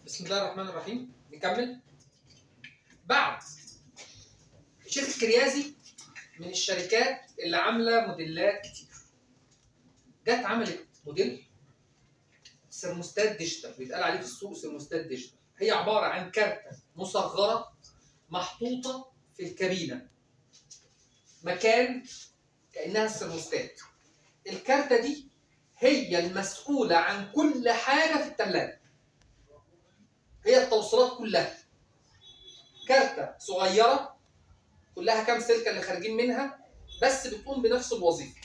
بسم الله الرحمن الرحيم نكمل بعد شركة كريازي من الشركات اللي عاملة موديلات كتير جت عملت موديل سيرموستات ديجيتال بيتقال عليه في السوق سيرموستات ديجيتال هي عبارة عن كارتة مصغرة محطوطة في الكابينة مكان كأنها السيرموستات الكارتة دي هي المسؤولة عن كل حاجة في الثلاجة هي التوصيلات كلها كارتة صغيرة كلها كام سلكة اللي خارجين منها بس بتقوم بنفس الوظيفة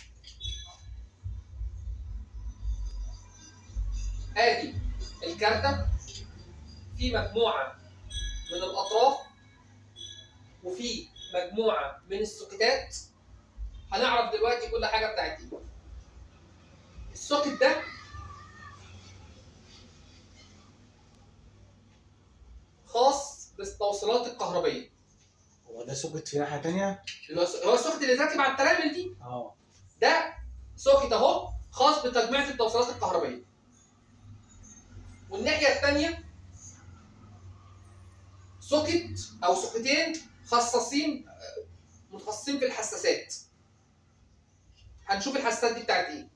ادي الكارتة في مجموعة من الأطراف وفي مجموعة من السوكتات هنعرف دلوقتي كل حاجة بتاعت ايه السوكت ده خاص بالتوصيلات الكهربية هو ده سوكت في ناحيه تانية؟ اللي هو هو السوكت اللي راكب على الترامل دي اه ده سوكت اهو خاص بتجميع التوصيلات الكهربائيه والناحيه الثانيه سوكت او سوكتين خصصين متخصصين في الحساسات هنشوف الحساسات دي بتاعت ايه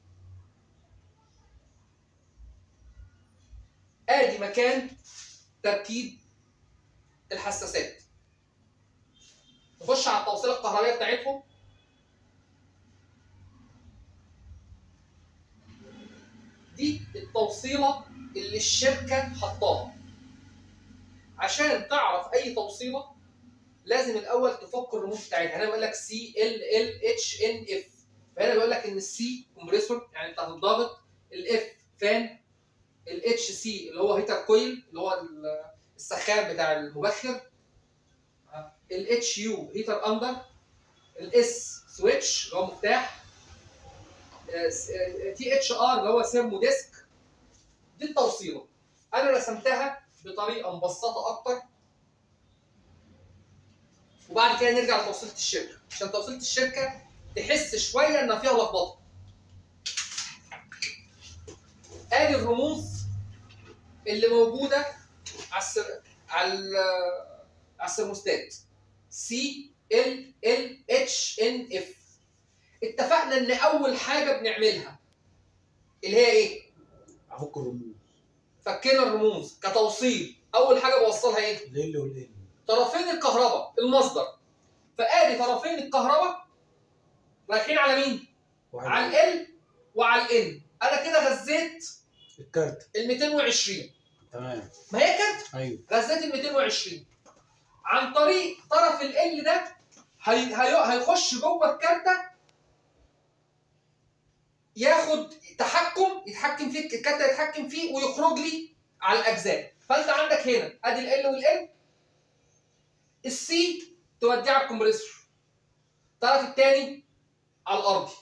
ادي مكان تركيب الحساسات نخش على التوصيله الكهربائيه بتاعتهم دي التوصيله اللي الشركه حطاها عشان تعرف اي توصيله لازم الاول تفك الرموز بتاعتها هنا بيقول لك سي ال ال اتش ان اف فهنا بيقول لك ان السي كومبريسور يعني بتاعت الضغط الاف فان الاتش سي اللي هو هيتر كويل اللي هو السخان بتاع المبخر الاتش يو هيتر اندر الاس سويتش اللي هو مفتاح تي اتش ار اللي هو سيرمو ديسك دي التوصيله انا رسمتها بطريقه مبسطه اكتر وبعد كده نرجع لتوصيله الشركه عشان توصيله الشركه تحس شويه ان فيها لخبطه ادي الرموز اللي موجوده على السر... على ال... على السيرموستات سي ال ال اتش ان اف اتفقنا ان اول حاجه بنعملها اللي هي ايه افك الرموز فكينا الرموز كتوصيل اول حاجه بوصلها ايه ال والان طرفين الكهرباء المصدر فادي طرفين الكهرباء رايحين على مين على ال وعلى الان انا كده غذيت الكارت ال 220 تمام ما هي كارت ايوه غذيت ال 220 عن طريق طرف ال ده هي... هي... هيخش جوه الكارته ياخد تحكم يتحكم فيه الكارته يتحكم فيه ويخرج لي على الاجزاء فانت عندك هنا ادي ال والال السي توديه على الكمبريسور الطرف الثاني على الارضي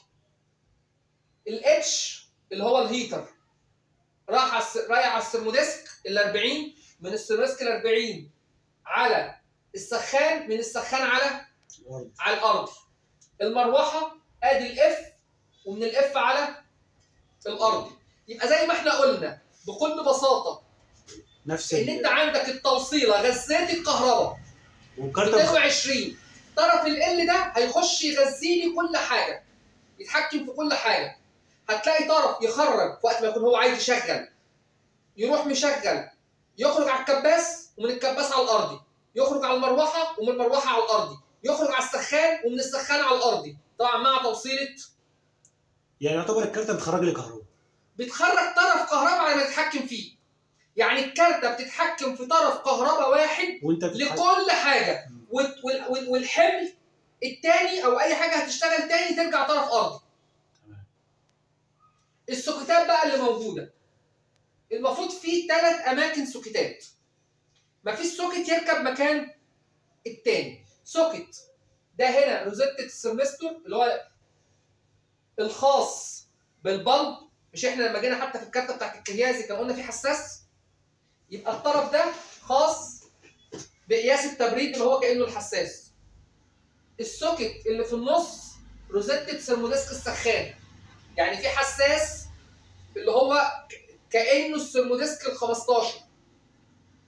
الاتش اللي هو الهيتر راح على الس... رايح على السيرموديسك ال 40 من السيرموديسك ال 40 على السخان من السخان على الارض على الارض المروحه ادي الاف ومن الاف على الارض يبقى زي ما احنا قلنا بكل بساطه نفس ان انت عندك التوصيله غزات الكهرباء والكارت 22 طرف ال ده هيخش يغذي لي كل حاجه يتحكم في كل حاجه هتلاقي طرف يخرج في وقت ما يكون هو عايز يشغل يروح مشغل يخرج على الكباس ومن الكباس على الارضي يخرج على المروحه ومن المروحه على الارضي يخرج على السخان ومن السخان على الارضي طبعا مع توصيله يعني يعتبر الكارت بتخرج لي كهرباء بتخرج طرف كهرباء على ما تتحكم فيه يعني الكارته بتتحكم في طرف كهرباء واحد وانت بتتحكم لكل حاجه وال- وال- وال- والحمل التاني او اي حاجه هتشتغل تاني ترجع طرف ارضي تمام. السوكتات بقى اللي موجوده المفروض في ثلاث اماكن سوكتات مفيش سوكت يركب مكان التاني سوكت ده هنا روزيتة السمستر اللي هو الخاص بالبلب مش احنا لما جينا حتى في الكارته بتاعت الكريازي كان قلنا في حساس يبقى الطرف ده خاص بقياس التبريد اللي هو كانه الحساس السوكت اللي في النص روزيتة سيرموديسك السخان يعني في حساس اللي هو ك- كانه السيرموديسك ال 15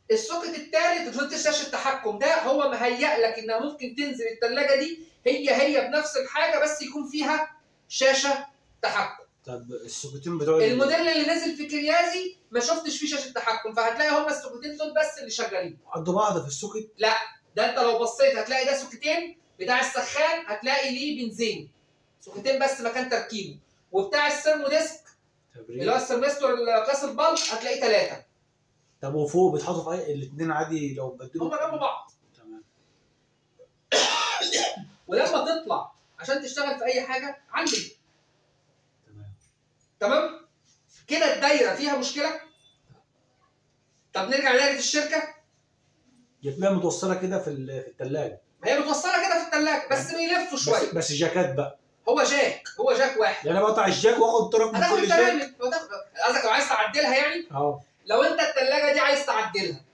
السوكت الثالث ضد شاشه التحكم ده هو مهيأ لك انها ممكن تنزل الثلاجه دي هي هي بنفس الحاجه بس يكون فيها شاشه تحكم طب السوكتين بتوع ال- الموديل اللي نزل في كريازي ما شفتش فيه شاشه تحكم فهتلاقي هما السوكتين دول بس اللي شغالين قد بعض في السوكت ده انت لو بصيت هتلاقي ده سوكتين بتاع السخان هتلاقي ليه بنزين سوكتين بس مكان تركيبه وبتاع السيرمو ديسك اللي هو تبريد السيرمستور قياس البلب هتلاقيه ثلاثه طب وفوق بيتحطوا في الاثنين عادي لو بدلوا هما جنب بعض تمام ولما تطلع عشان تشتغل في اي حاجه علم تمام تمام كده الدايره فيها مشكله طب نرجع لدايره الشركه بتلاقيها متوصله كده في ال- في الثلاجه ما هي متوصله كده في الثلاجه بس بيلفوا شويه بس, بس جاكات بقى هو جاك هو جاك واحد يعني انا بقطع الجاك واخد طرف من هتاخد كل جاك التمام قصدك لو عايز تعدلها يعني اه لو انت الثلاجه دي عايز تعدلها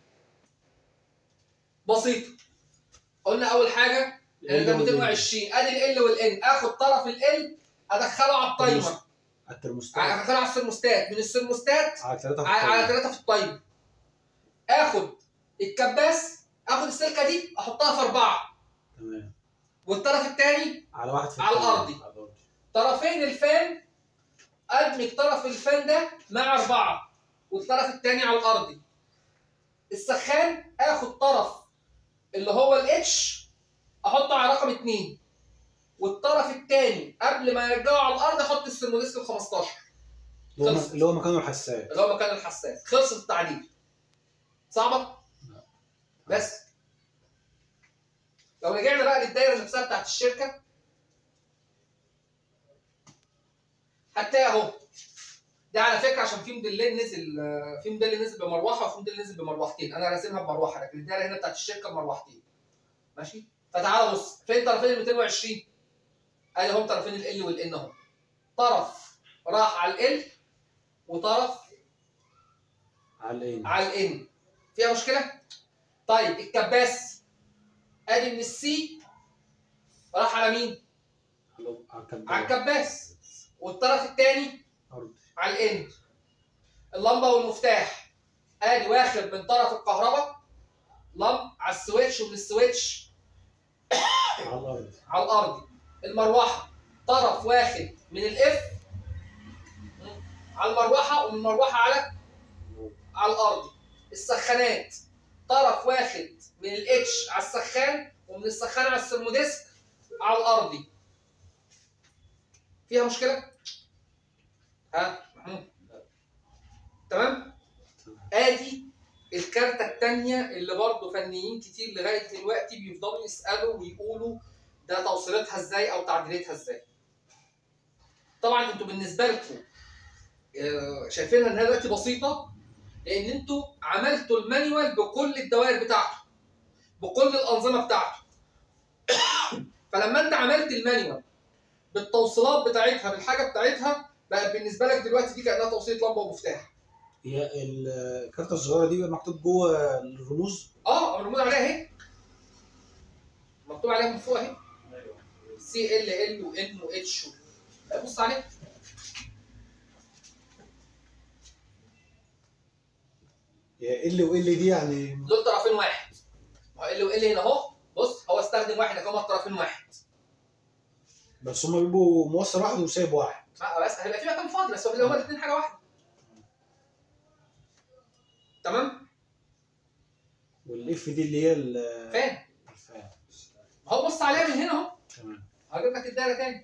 بسيطه قلنا اول حاجه ان ده 220 ادي ال والان اخد طرف ال ادخله على التايمر الترموستات ادخله على السيرموستات من السيرموستات على ثلاثة على على ثلاثه في التايمر اخد الكباس اخد السلكه دي احطها في اربعه تمام والطرف الثاني على واحد في على الثلاجة. الأرضي. على الأرضي. طرفين الفان ادمج طرف الفان ده مع اربعه والطرف الثاني على الارضي السخان اخد طرف اللي هو الاتش احطه على رقم اثنين والطرف الثاني قبل ما يرجعه على الارض احط السيرموديسك ال 15 اللي هو خلص. اللي هو مكانه الحساس اللي هو مكان الحساس خلصت التعديل صعبه لا. بس لو رجعنا بقى للدايره نفسها بتاعت الشركه هتلاقي اهو ده على فكره عشان في موديلين نزل آه، في موديل نزل بمروحه وفي موديل نزل بمروحتين انا راسمها بمروحه لكن الدايره هنا بتاعت الشركه بمروحتين ماشي فتعال بص فين طرفين ال 220 ادي هم طرفين ال والان اهو طرف راح على ال وطرف على الان على الان فيها مشكله طيب الكباس ادي من السي راح على مين على على الكباس. على الكباس والطرف الثاني أرضي. على الان اللمبه والمفتاح ادي واخد من طرف الكهرباء لمب على السويتش ومن السويتش على الارض على الارضي المروحه طرف واخد من الاف على المروحه ومن المروحه على على الارضي السخانات طرف واخد من الاتش على السخان ومن السخان على السيرموديسك على الارضي فيها مشكله ها محمود تمام ادي الكارته الثانيه اللي برضه فنيين كتير لغايه دلوقتي بيفضلوا يسالوا ويقولوا ده توصيلتها ازاي او تعديلاتها ازاي طبعا انتوا بالنسبه لكم آه، شايفينها انها دلوقتي بسيطه لان انتوا عملتوا المانيوال بكل الدوائر بتاعته بكل الانظمه بتاعته فلما انت عملت المانيوال بالتوصيلات بتاعتها بالحاجه بتاعتها بقى بالنسبه لك دلوقتي دي كانها توصيله لمبه ومفتاح هي الكارته الصغيره دي بيبقى مكتوب جوه الرموز اه مرموز عليها اهي مكتوب عليها من فوق اهي سي ال ال وان واتش بص عليها هي ال وال دي يعني دول طرفين واحد ما هو ال وال هنا اهو بص هو استخدم واحد لكن هما الطرفين واحد بس هما بيبقوا موصل واحد وسايب واحد ما- بس هيبقى في مكان فاضي بس هو هما الاثنين حاجه واحده تمام والاف دي اللي هي ال- فاهم الفان ما هو بص عليها من هنا اهو تمام هجيب لك الدايره تاني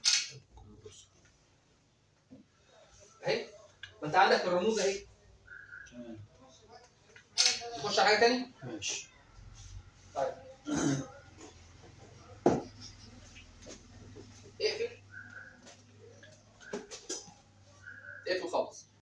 اهي ما انت عندك الرموز اهي تمام نخش على حاجه تاني ماشي طيب اقفل اقفل خالص